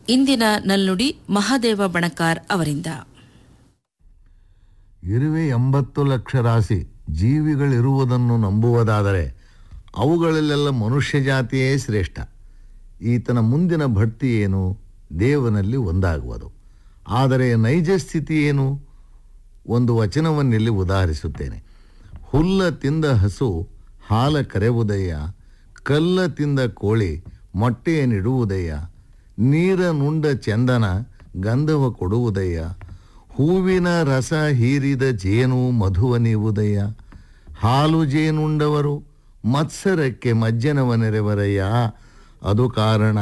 ಇಂದಿನ ನಲ್ನುಡಿ ಮಹಾದೇವ ಬಣಕಾರ್ ಅವರಿಂದ ಇರುವೆ ಎಂಬತ್ತು ಲಕ್ಷ ರಾಶಿ ಜೀವಿಗಳಿರುವುದನ್ನು ನಂಬುವುದಾದರೆ ಅವುಗಳಲ್ಲೆಲ್ಲ ಮನುಷ್ಯ ಜಾತಿಯೇ ಶ್ರೇಷ್ಠ ಈತನ ಮುಂದಿನ ಭಕ್ತಿ ಏನು ದೇವನಲ್ಲಿ ಒಂದಾಗುವುದು ಆದರೆ ನೈಜ ಸ್ಥಿತಿ ಏನು ಒಂದು ವಚನವನ್ನಿಲ್ಲಿ ಉದಾಹರಿಸುತ್ತೇನೆ ಹುಲ್ಲ ತಿಂದ ಹಸು ಹಾಲ ಕರೆವುದಯ್ಯ ಕಲ್ಲ ತಿಂದ ಕೋಳಿ ಮೊಟ್ಟೆಯ ನಿಡುವುದಯ್ಯ ನೀರ ನುಂಡ ಚಂದನ ಗಂಧವ ಕೊಡುವುದಯ್ಯ ಹೂವಿನ ರಸ ಹೀರಿದ ಜೇನು ಮಧುವ ನೀವುದಯ್ಯ ಹಾಲು ಜೇನುಂಡವರು ಮತ್ಸರಕ್ಕೆ ಮಜ್ಜನವ ನೆರೆವರಯ್ಯ ಅದು ಕಾರಣ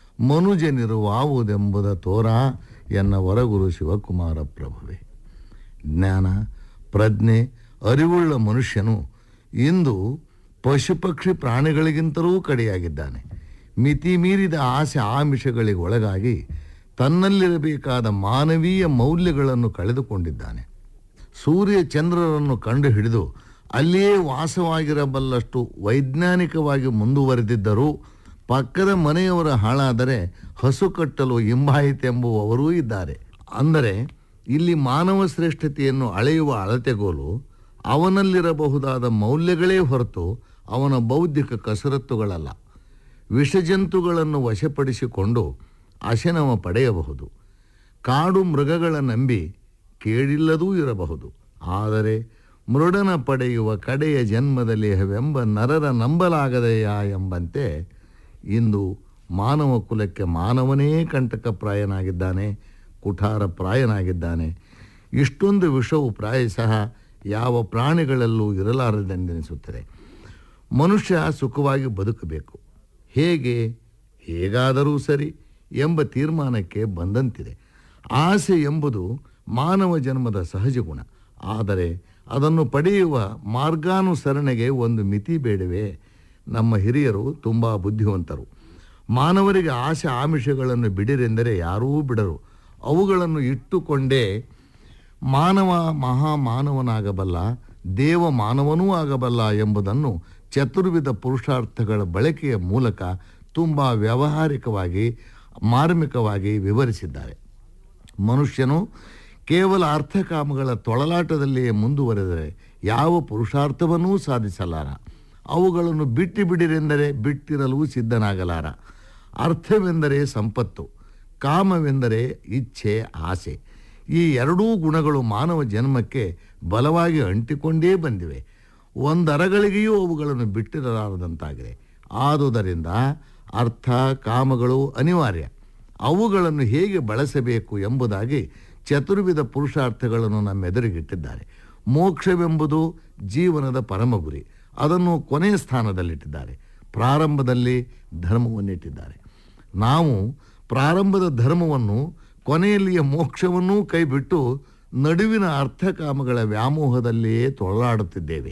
ಮನುಜನಿರುವಾವುದೆಂಬುದ ತೋರ ಎನ್ನ ವರಗುರು ಶಿವಕುಮಾರ ಪ್ರಭುವೆ ಜ್ಞಾನ ಪ್ರಜ್ಞೆ ಅರಿವುಳ್ಳ ಮನುಷ್ಯನು ಇಂದು ಪಶು ಪಕ್ಷಿ ಪ್ರಾಣಿಗಳಿಗಿಂತಲೂ ಕಡೆಯಾಗಿದ್ದಾನೆ ಮಿತಿ ಮೀರಿದ ಆಸೆ ಆಮಿಷಗಳಿಗೆ ಒಳಗಾಗಿ ತನ್ನಲ್ಲಿರಬೇಕಾದ ಮಾನವೀಯ ಮೌಲ್ಯಗಳನ್ನು ಕಳೆದುಕೊಂಡಿದ್ದಾನೆ ಸೂರ್ಯ ಚಂದ್ರರನ್ನು ಕಂಡು ಹಿಡಿದು ಅಲ್ಲಿಯೇ ವಾಸವಾಗಿರಬಲ್ಲಷ್ಟು ವೈಜ್ಞಾನಿಕವಾಗಿ ಮುಂದುವರೆದಿದ್ದರೂ ಪಕ್ಕದ ಮನೆಯವರ ಹಾಳಾದರೆ ಹಸು ಕಟ್ಟಲು ಎಂಬುವವರೂ ಇದ್ದಾರೆ ಅಂದರೆ ಇಲ್ಲಿ ಮಾನವ ಶ್ರೇಷ್ಠತೆಯನ್ನು ಅಳೆಯುವ ಅಳತೆಗೋಲು ಅವನಲ್ಲಿರಬಹುದಾದ ಮೌಲ್ಯಗಳೇ ಹೊರತು ಅವನ ಬೌದ್ಧಿಕ ಕಸರತ್ತುಗಳಲ್ಲ ವಿಷಜಂತುಗಳನ್ನು ವಶಪಡಿಸಿಕೊಂಡು ಅಶನವ ಪಡೆಯಬಹುದು ಕಾಡು ಮೃಗಗಳ ನಂಬಿ ಕೇಳಿಲ್ಲದೂ ಇರಬಹುದು ಆದರೆ ಮೃಡನ ಪಡೆಯುವ ಕಡೆಯ ಜನ್ಮದಲ್ಲಿಹವೆಂಬ ನರರ ನಂಬಲಾಗದೆಯಾ ಎಂಬಂತೆ ಇಂದು ಮಾನವ ಕುಲಕ್ಕೆ ಮಾನವನೇ ಕಂಟಕಪ್ರಾಯನಾಗಿದ್ದಾನೆ ಕುಠಾರ ಪ್ರಾಯನಾಗಿದ್ದಾನೆ ಇಷ್ಟೊಂದು ವಿಷವು ಪ್ರಾಯಶಃ ಯಾವ ಪ್ರಾಣಿಗಳಲ್ಲೂ ಇರಲಾರದೆಂದೆನಿಸುತ್ತದೆ ಮನುಷ್ಯ ಸುಖವಾಗಿ ಬದುಕಬೇಕು ಹೇಗೆ ಹೇಗಾದರೂ ಸರಿ ಎಂಬ ತೀರ್ಮಾನಕ್ಕೆ ಬಂದಂತಿದೆ ಆಸೆ ಎಂಬುದು ಮಾನವ ಜನ್ಮದ ಸಹಜ ಗುಣ ಆದರೆ ಅದನ್ನು ಪಡೆಯುವ ಮಾರ್ಗಾನುಸರಣೆಗೆ ಒಂದು ಮಿತಿ ಬೇಡವೇ ನಮ್ಮ ಹಿರಿಯರು ತುಂಬ ಬುದ್ಧಿವಂತರು ಮಾನವರಿಗೆ ಆಸೆ ಆಮಿಷಗಳನ್ನು ಬಿಡಿರೆಂದರೆ ಯಾರೂ ಬಿಡರು ಅವುಗಳನ್ನು ಇಟ್ಟುಕೊಂಡೇ ಮಾನವ ಮಹಾ ಮಾನವನಾಗಬಲ್ಲ ದೇವ ಮಾನವನೂ ಆಗಬಲ್ಲ ಎಂಬುದನ್ನು ಚತುರ್ವಿಧ ಪುರುಷಾರ್ಥಗಳ ಬಳಕೆಯ ಮೂಲಕ ತುಂಬ ವ್ಯಾವಹಾರಿಕವಾಗಿ ಮಾರ್ಮಿಕವಾಗಿ ವಿವರಿಸಿದ್ದಾರೆ ಮನುಷ್ಯನು ಕೇವಲ ಅರ್ಥಕಾಮಗಳ ತೊಳಲಾಟದಲ್ಲಿಯೇ ಮುಂದುವರೆದರೆ ಯಾವ ಪುರುಷಾರ್ಥವನ್ನೂ ಸಾಧಿಸಲಾರ ಅವುಗಳನ್ನು ಬಿಟ್ಟು ಬಿಡಿರೆಂದರೆ ಬಿಟ್ಟಿರಲು ಸಿದ್ಧನಾಗಲಾರ ಅರ್ಥವೆಂದರೆ ಸಂಪತ್ತು ಕಾಮವೆಂದರೆ ಇಚ್ಛೆ ಆಸೆ ಈ ಎರಡೂ ಗುಣಗಳು ಮಾನವ ಜನ್ಮಕ್ಕೆ ಬಲವಾಗಿ ಅಂಟಿಕೊಂಡೇ ಬಂದಿವೆ ಒಂದರಗಳಿಗೆಯೂ ಅವುಗಳನ್ನು ಬಿಟ್ಟಿರಲಾರದಂತಾಗಿದೆ ಆದುದರಿಂದ ಅರ್ಥ ಕಾಮಗಳು ಅನಿವಾರ್ಯ ಅವುಗಳನ್ನು ಹೇಗೆ ಬಳಸಬೇಕು ಎಂಬುದಾಗಿ ಚತುರ್ವಿಧ ಪುರುಷಾರ್ಥಗಳನ್ನು ನಮ್ಮೆದುರಿಗಿಟ್ಟಿದ್ದಾರೆ ಮೋಕ್ಷವೆಂಬುದು ಜೀವನದ ಪರಮ ಗುರಿ ಅದನ್ನು ಕೊನೆಯ ಸ್ಥಾನದಲ್ಲಿಟ್ಟಿದ್ದಾರೆ ಪ್ರಾರಂಭದಲ್ಲಿ ಧರ್ಮವನ್ನಿಟ್ಟಿದ್ದಾರೆ ನಾವು ಪ್ರಾರಂಭದ ಧರ್ಮವನ್ನು ಕೊನೆಯಲ್ಲಿಯ ಮೋಕ್ಷವನ್ನೂ ಕೈಬಿಟ್ಟು ನಡುವಿನ ಅರ್ಥಕಾಮಗಳ ವ್ಯಾಮೋಹದಲ್ಲಿಯೇ ತೊಳಲಾಡುತ್ತಿದ್ದೇವೆ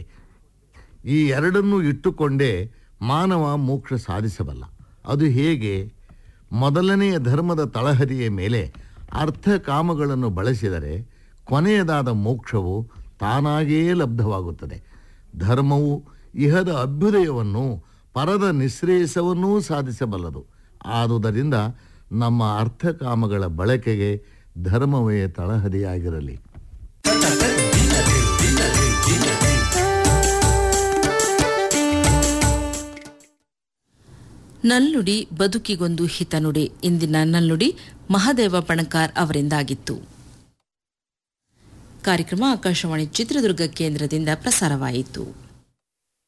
ಈ ಎರಡನ್ನೂ ಇಟ್ಟುಕೊಂಡೇ ಮಾನವ ಮೋಕ್ಷ ಸಾಧಿಸಬಲ್ಲ ಅದು ಹೇಗೆ ಮೊದಲನೆಯ ಧರ್ಮದ ತಳಹದಿಯ ಮೇಲೆ ಅರ್ಥ ಕಾಮಗಳನ್ನು ಬಳಸಿದರೆ ಕೊನೆಯದಾದ ಮೋಕ್ಷವು ತಾನಾಗಿಯೇ ಲಬ್ಧವಾಗುತ್ತದೆ ಧರ್ಮವು ಇಹದ ಅಭ್ಯುದಯವನ್ನು ಪರದ ನಿಶ್ರೇಯಸವನ್ನೂ ಸಾಧಿಸಬಲ್ಲದು ಆದುದರಿಂದ ನಮ್ಮ ಅರ್ಥಕಾಮಗಳ ಬಳಕೆಗೆ ಧರ್ಮವೇ ತಳಹದಿಯಾಗಿರಲಿ ನಲ್ನುಡಿ ಬದುಕಿಗೊಂದು ಹಿತನುಡಿ ಇಂದಿನ ನಲ್ನುಡಿ ಮಹಾದೇವ ಬಣಕಾರ್ ಅವರಿಂದಾಗಿತ್ತು ಕಾರ್ಯಕ್ರಮ ಆಕಾಶವಾಣಿ ಚಿತ್ರದುರ್ಗ ಕೇಂದ್ರದಿಂದ ಪ್ರಸಾರವಾಯಿತು